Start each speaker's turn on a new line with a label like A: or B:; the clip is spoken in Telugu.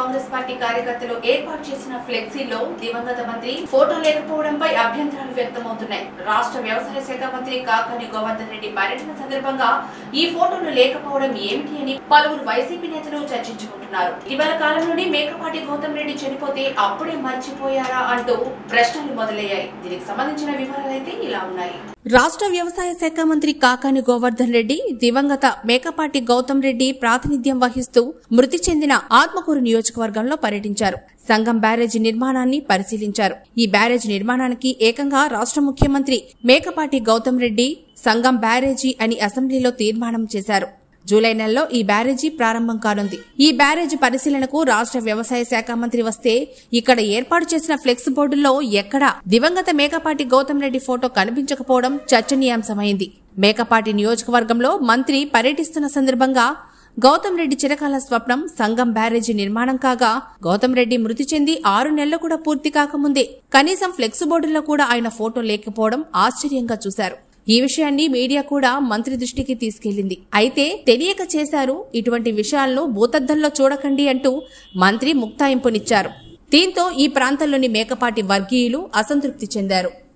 A: కాంగ్రెస్ పార్టీ కార్యకర్తలు ఏర్పాటు చేసిన ఫ్లెక్సీలో దివంగత మంత్రి ఫోటో లేకపోవడంపై అభ్యంతరాలు వ్యక్తమవుతున్నాయి రాష్ట్ర వ్యవసాయ శాఖ మంత్రి కాకాని గోవర్ధన్ రెడ్డి పర్యటన సందర్భంగా ఈ ఫోటోలు లేకపోవడం ఏమిటి అని పలువురు వైసీపీ నేతలు చర్చించుకుంటున్నారు ఇటీవల కాలంలోనే మేకపాటి గౌతమ్ రెడ్డి చనిపోతే అప్పుడే మర్చిపోయారా అంటూ ప్రశ్నలు మొదలయ్యాయి దీనికి సంబంధించిన వివరాలైతే ఇలా ఉన్నాయి
B: రాష్ట్ర వ్యవసాయ శాఖ మంత్రి కాకాని గోవర్ధన్ రెడ్డి దివంగత మేకపాటి గౌతమ్ రెడ్డి ప్రాతినిధ్యం వహిస్తూ మృతి చెందిన ఆత్మకూరు నియోజకవర్గంలో పర్యటించారు సంగం బ్యారేజీ నిర్మాణాన్ని పరిశీలించారు ఈ బ్యారేజ్ నిర్మాణానికి ఏకంగా రాష్ట్ర ముఖ్యమంత్రి మేకపాటి గౌతమ్ రెడ్డి సంగం బ్యారేజీ అని అసెంబ్లీలో తీర్మానం చేశారు జూలై నెలలో ఈ బ్యారేజీ ప్రారంభం కానుంది ఈ బ్యారేజీ పరిశీలనకు రాష్ట్ర వ్యవసాయ శాఖ మంత్రి వస్తే ఇక్కడ ఏర్పాటు చేసిన ఫ్లెక్స్ బోర్డుల్లో ఎక్కడా దివంగత మేకపాటి గౌతమ్ రెడ్డి ఫోటో కనిపించకపోవడం చర్చనీయాంశమైంది మేకపాటి నియోజకవర్గంలో మంత్రి పర్యటిస్తున్న సందర్భంగా గౌతమ్ రెడ్డి చిరకాల స్వప్నం సంగం బ్యారేజీ నిర్మాణం కాగా గౌతమ్ రెడ్డి మృతి చెంది ఆరు నెలలు కూడా పూర్తి కాకముందే కనీసం ఫ్లెక్స్ బోర్డుల్లో కూడా ఆయన ఫోటో లేకపోవడం ఆశ్చర్యంగా చూశారు ఈ విషయాన్ని మీడియా కూడా మంత్రి దృష్టికి తీసుకెళ్లింది అయితే తెలియక చేశారు ఇటువంటి విషయాలను భూతద్దంలో చూడకండి అంటూ మంత్రి ముక్తాయింపునిచ్చారు దీంతో ఈ ప్రాంతంలోని మేకపాటి వర్గీయులు అసంతృప్తి చెందారు